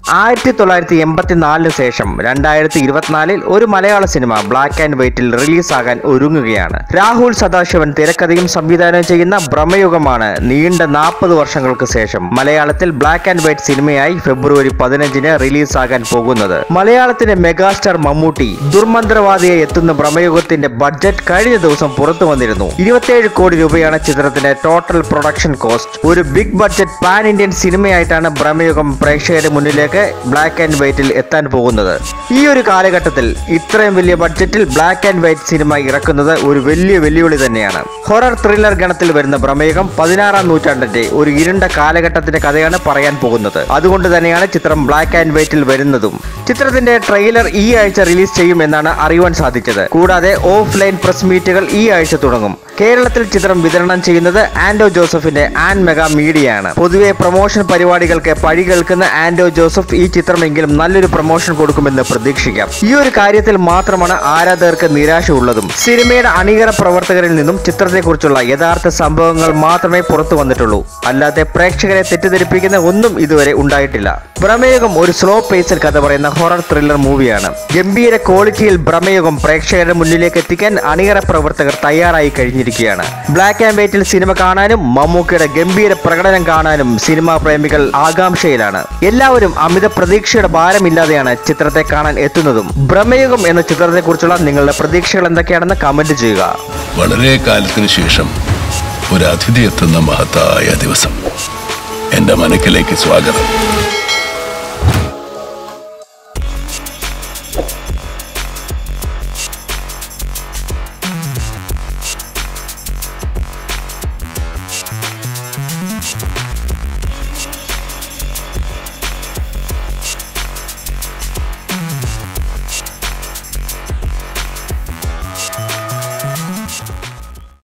ആയിരത്തി തൊള്ളായിരത്തി എൺപത്തിനാലിന് ശേഷം രണ്ടായിരത്തി ഇരുപത്തിനാലിൽ ഒരു മലയാള സിനിമ ബ്ലാക്ക് ആൻഡ് വൈറ്റിൽ റിലീസാകാൻ ഒരുങ്ങുകയാണ് രാഹുൽ സദാശിവൻ തിരക്കഥയും സംവിധാനം ചെയ്യുന്ന ഭ്രമയുഗമാണ് നീണ്ട നാൽപ്പത് വർഷങ്ങൾക്ക് ശേഷം മലയാളത്തിൽ ബ്ലാക്ക് ആൻഡ് വൈറ്റ് സിനിമയായി ഫെബ്രുവരി പതിനഞ്ചിന് റിലീസാകാൻ പോകുന്നത് മലയാളത്തിന്റെ മെഗാസ്റ്റാർ മമ്മൂട്ടി ദുർമന്ത്രവാദിയെ എത്തുന്ന ഭ്രമയുഗത്തിന്റെ ബഡ്ജറ്റ് കഴിഞ്ഞ ദിവസം പുറത്തു വന്നിരുന്നു ഇരുപത്തിയേഴ് കോടി രൂപയാണ് ചിത്രത്തിന്റെ ടോട്ടൽ പ്രൊഡക്ഷൻ കോസ്റ്റ് ഒരു ബിഗ് ബഡ്ജറ്റ് പാൻ ഇന്ത്യൻ സിനിമയായിട്ടാണ് ഭ്രമയുഗം പ്രേക്ഷകരുടെ മുന്നിലേക്ക് ബ്ലാക്ക് ആൻഡ് വൈറ്റിൽ എത്താൻ പോകുന്നത് ഈ ഒരു കാലഘട്ടത്തിൽ ഇത്രയും വലിയ ബഡ്ജറ്റിൽ ബ്ലാക്ക് ആൻഡ് വൈറ്റ് സിനിമ ഇറക്കുന്നത് ഒരു വലിയ വെല്ലുവിളി തന്നെയാണ് ഹൊറർ ത്രില്ലർ ഗണത്തിൽ വരുന്ന പ്രമേയം പതിനാറാം നൂറ്റാണ്ടിന്റെ ഒരു ഇരുണ്ട കാലഘട്ടത്തിന്റെ കഥയാണ് പറയാൻ പോകുന്നത് അതുകൊണ്ട് തന്നെയാണ് ചിത്രം ബ്ലാക്ക് ആൻഡ് വൈറ്റിൽ വരുന്നതും ചിത്രത്തിന്റെ ട്രെയിലർ ഈ ആഴ്ച റിലീസ് ചെയ്യുമെന്നാണ് അറിയുവാൻ സാധിച്ചത് കൂടാതെ ഓഫ് ലൈൻ പ്രസ് മീറ്റുകൾ ഈ ആഴ്ച തുടങ്ങും കേരളത്തിൽ ചിത്രം വിതരണം ചെയ്യുന്നത് ആൻഡോ ജോസഫിന്റെ ആൻ മെഗാ മീഡിയയാണ് പൊതുവെ പ്രൊമോഷൻ പരിപാടികൾക്ക് പഴി കേൾക്കുന്ന ആൻഡോ ജോസഫ് ഈ ചിത്രമെങ്കിലും നല്ലൊരു പ്രൊമോഷൻ കൊടുക്കുമെന്ന് പ്രതീക്ഷിക്കാം ഈ ഒരു കാര്യത്തിൽ മാത്രമാണ് ആരാധകർക്ക് നിരാശ ഉള്ളതും സിനിമയുടെ അണിയറ പ്രവർത്തകരിൽ നിന്നും ചിത്രത്തെക്കുറിച്ചുള്ള യഥാർത്ഥ സംഭവങ്ങൾ മാത്രമേ പുറത്തു വന്നിട്ടുള്ളൂ അല്ലാതെ പ്രേക്ഷകരെ തെറ്റിദ്ധരിപ്പിക്കുന്ന ഒന്നും ഇതുവരെ ഉണ്ടായിട്ടില്ല ഭ്രമയുഗം ഒരു സ്ലോ പേസിൽ കഥ പറയുന്ന ഹൊറർ ത്രില്ലർ മൂവിയാണ് ഗംഭീര ക്വാളിറ്റിയിൽ ഭ്രമയുഗം പ്രേക്ഷകരുടെ മുന്നിലേക്ക് എത്തിക്കാൻ അണിയറ പ്രവർത്തകർ തയ്യാറായി കഴിഞ്ഞിരിക്കുകയാണ് ബ്ലാക്ക് ആൻഡ് വൈറ്റിൽ സിനിമ കാണാനും മമ്മൂക്കയുടെ ഗംഭീര പ്രകടനം കാണാനും സിനിമാ പ്രേമികൾ ആകാംക്ഷയിലാണ് എല്ലാവരും അമിത പ്രതീക്ഷയുടെ ഭാരമില്ലാതെയാണ് ചിത്രത്തെ കാണാൻ എത്തുന്നതും ഭ്രമയുഗം എന്ന ചിത്രത്തെക്കുറിച്ചുള്ള നിങ്ങളുടെ പ്രതീക്ഷകൾ എന്തൊക്കെയാണെന്ന് കമന്റ് ചെയ്യുക വളരെ കാലത്തിന് ശേഷം ഒരു അതിഥി എത്തുന്ന മഹത്തായ ദിവസം എന്റെ മനക്കിലേക്ക് സ്വാഗതം